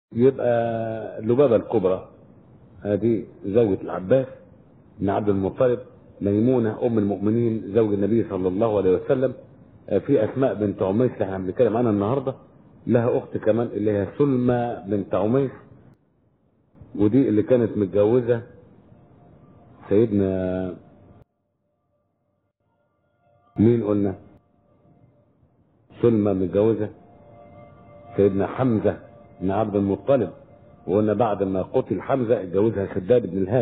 يبقى لبابة الكبرى هذه زوجة العباس بن عبد المطلب ميمونة أم المؤمنين زوج النبي صلى الله عليه وسلم في أسماء بنت عميس اللي احنا بنتكلم عنها النهاردة لها أخت كمان اللي هي سلمى بنت عميس ودي اللي كانت متجوزة سيدنا مين قلنا سلمى متجوزة سيدنا حمزة بن عبد المطلب وقلنا بعد ما قتل حمزة اتجوزها شداد بن الهاد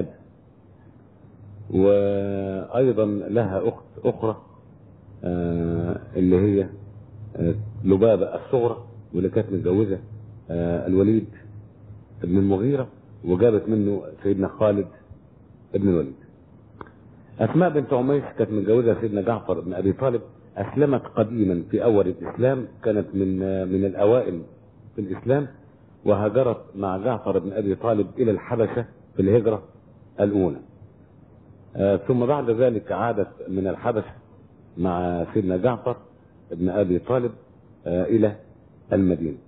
وأيضا لها أخت أخرى آه اللي هي آه لبابة الصغرى واللي كانت متجوزة آه الوليد بن المغيرة وجابت منه سيدنا خالد بن الوليد أسماء بنت عميس كانت متجوزة سيدنا جعفر بن أبي طالب أسلمت قديما في أول الإسلام كانت من من الأوائل في الإسلام وهاجرت مع جعفر بن أبي طالب إلى الحبشة في الهجرة الأولى آه ثم بعد ذلك عادت من الحبشة مع سيدنا جعفر بن أبي طالب آه إلى المدينة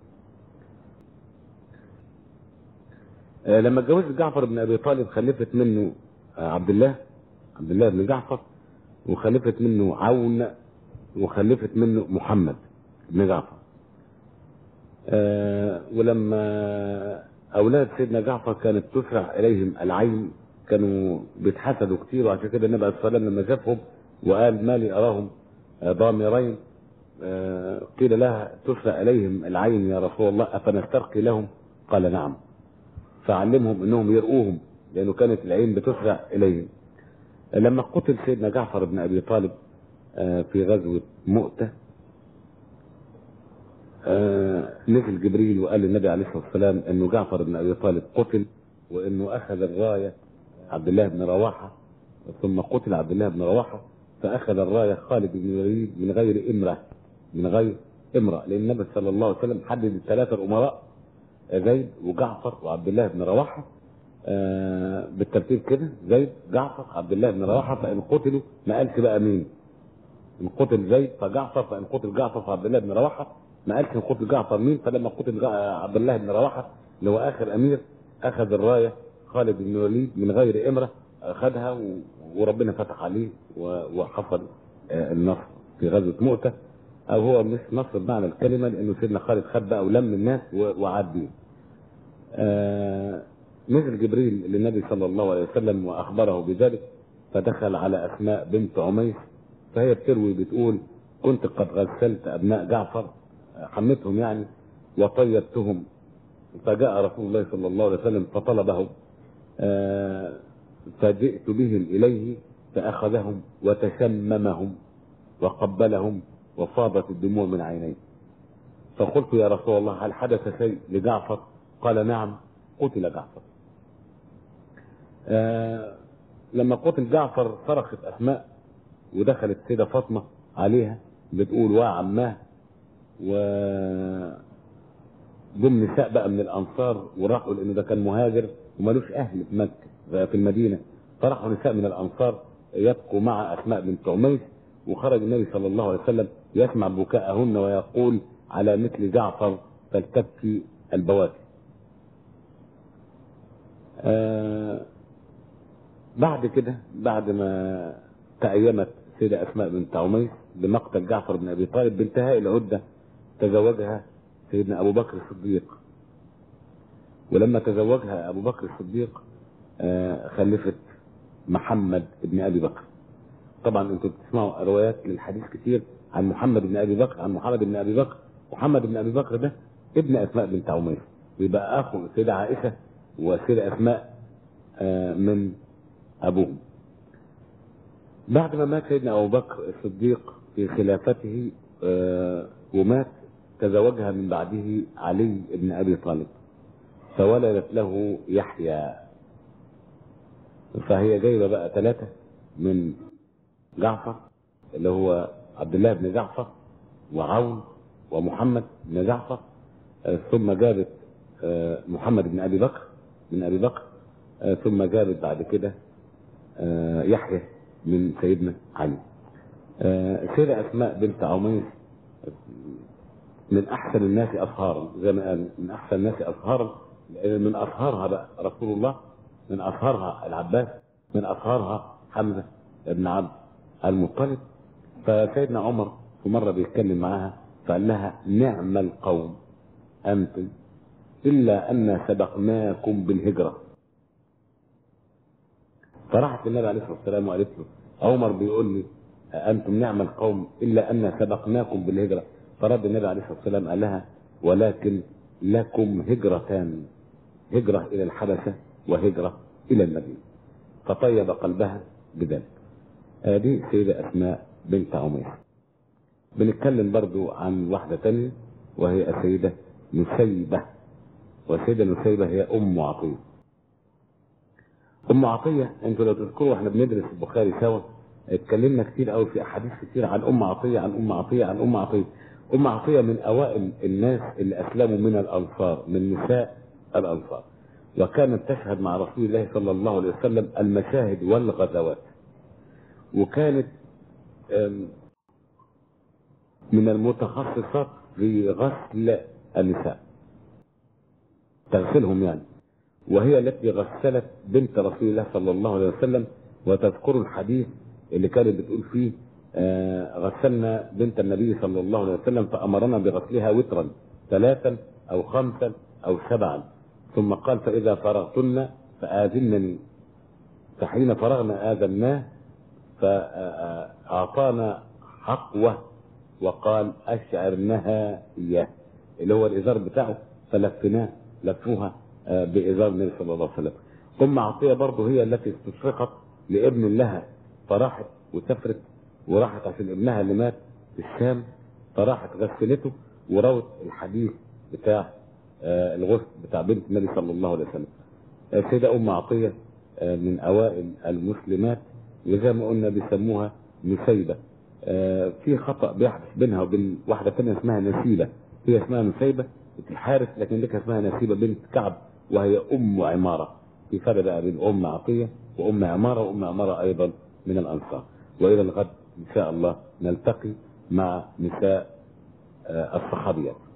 آه لما اتجوزت جعفر بن أبي طالب خلفت منه عبد الله عبد الله بن جعفر وخلفت منه عون وخلفت منه محمد بن جعفر آه ولما أولاد سيدنا جعفر كانت تسرع إليهم العين كانوا بيتحسدوا كتير وعشان كده النبي عليه الصلاة والسلام لما شافهم وقال ما لي أراهم ضامرين آه قيل لها تسرع إليهم العين يا رسول الله أفنسترقي لهم قال نعم فعلمهم أنهم يرؤوهم لأنه كانت العين بتسرع إليهم لما قتل سيدنا جعفر بن أبي طالب آه في غزوة مؤتة آه نزل جبريل وقال للنبي عليه الصلاة والسلام أنه جعفر بن أبي طالب قتل وأنه أخذ الراية عبد الله بن رواحة ثم قتل عبد الله بن رواحة فأخذ الراية خالد بن الوليد من غير إمرة من غير إمرة لأن النبي صلى الله عليه وسلم حدد الثلاثة الأمراء زيد وجعفر وعبد الله بن رواحة آه بالترتيب كده زيد جعفر عبد الله بن رواحة فإن قتلوا ما قالش بقى مين إن قتل زيد فجعفر فإن قتل جعفر فعبد الله بن رواحة ما قالش إن قتل جعفر مين فلما قتل عبد الله بن رواحة اللي هو آخر أمير أخذ الراية خالد بن الوليد من غير إمرة أخذها وربنا فتح عليه وحصل النصر في غزوة مؤتة أو هو مش نصر بمعنى الكلمة لأنه سيدنا خالد خد بقى ولم الناس وعاد بيهم. آه نزل جبريل للنبي صلى الله عليه وسلم وأخبره بذلك فدخل على أسماء بنت عميس فهي بتروي بتقول كنت قد غسلت أبناء جعفر حمتهم يعني وطيبتهم فجاء رسول الله صلى الله عليه وسلم فطلبهم آه فجئت بهم إليه فأخذهم وتشممهم وقبلهم وفاضت الدموع من عينيه فقلت يا رسول الله هل حدث شيء لجعفر قال نعم قتل جعفر آه لما قتل جعفر صرخت أسماء ودخلت سيدة فاطمة عليها بتقول وعماه و جم نساء بقى من الأنصار وراحوا لأنه ده كان مهاجر ومالوش أهل في مكة في المدينة فراحوا نساء من الأنصار يبقوا مع أسماء بنت عميس وخرج النبي صلى الله عليه وسلم يسمع بكاءهن ويقول على مثل جعفر فلتبكي البواكي آه بعد كده بعد ما تأيمت سيدة أسماء بنت عميس بمقتل جعفر بن أبي طالب بانتهاء العدة تزوجها سيدنا أبو بكر الصديق ولما تزوجها أبو بكر الصديق آه خلفت محمد بن أبي بكر طبعا انتم بتسمعوا روايات للحديث كتير عن محمد بن أبي بكر عن محمد بن أبي بكر محمد بن أبي بكر ده ابن أسماء بنت عميس ويبقى أخو سيدة عائشة وسيدة أسماء آه من أبوهم بعد ما مات سيدنا أبو بكر الصديق في خلافته آه ومات تزوجها من بعده علي بن أبي طالب فولدت له يحيى فهي جايبة بقى ثلاثة من جعفر اللي هو عبد الله بن جعفر وعون ومحمد بن جعفر آه ثم جابت آه محمد بن أبي بكر من أبي بكر آه ثم جابت بعد كده يحيى من سيدنا علي سيدة أسماء بنت عميس من أحسن الناس أظهارا زي ما قال من أحسن الناس أظهارا من اطهارها بقى رسول الله من اطهارها العباس من اطهارها حمزه بن عبد المطلب فسيدنا عمر في مره بيتكلم معاها فقال لها نعم القوم انتم الا ان سبقناكم بالهجره فراحت النبي عليه الصلاه والسلام وقالت له عمر بيقول لي انتم نعم القوم الا ان سبقناكم بالهجره فرد النبي عليه الصلاه والسلام قال لها ولكن لكم هجرتان هجره الى الحبشه وهجره الى المدينه فطيب قلبها بذلك هذه سيده اسماء بنت عمير بنتكلم برضو عن واحده تانية وهي السيده نسيبه والسيده نسيبه هي ام عطيه ام عطيه انتوا لو تذكروا احنا بندرس البخاري سوا اتكلمنا كتير قوي في احاديث كتير عن ام عطيه عن ام عطيه عن ام عطيه ام عطيه من اوائل الناس اللي اسلموا من الانصار من نساء الانصار وكانت تشهد مع رسول الله صلى الله عليه وسلم المشاهد والغزوات وكانت من المتخصصات في غسل النساء تغسلهم يعني وهي التي غسلت بنت رسول الله صلى الله عليه وسلم وتذكر الحديث اللي كانت بتقول فيه آه غسلنا بنت النبي صلى الله عليه وسلم فأمرنا بغسلها وترا ثلاثا أو خمسا أو سبعا ثم قال فإذا فرغتن فآذنني فحين فرغنا آذناه فأعطانا حقوة وقال أشعرنها إياه اللي هو الإزار بتاعه فلفناه لفوها بإزار النبي صلى الله عليه وسلم أم عطية برضه هي التي استشرقت لابن لها فراحت وسافرت وراحت عشان ابنها اللي مات في الشام فراحت غسلته وروت الحديث بتاع الغسل بتاع بنت النبي صلى الله عليه وسلم السيدة أم عطية من أوائل المسلمات وزي ما قلنا بيسموها نسيبة في خطأ بيحدث بينها وبين واحدة ثانية اسمها نسيبة هي اسمها نسيبة الحارث لكن لك اسمها نسيبة بنت كعب وهي أم عمارة في فرق بقى بين أم عطية وأم عمارة وأم عمارة أيضا من الأنصار وإلى الغد إن شاء الله نلتقي مع نساء الصحابيات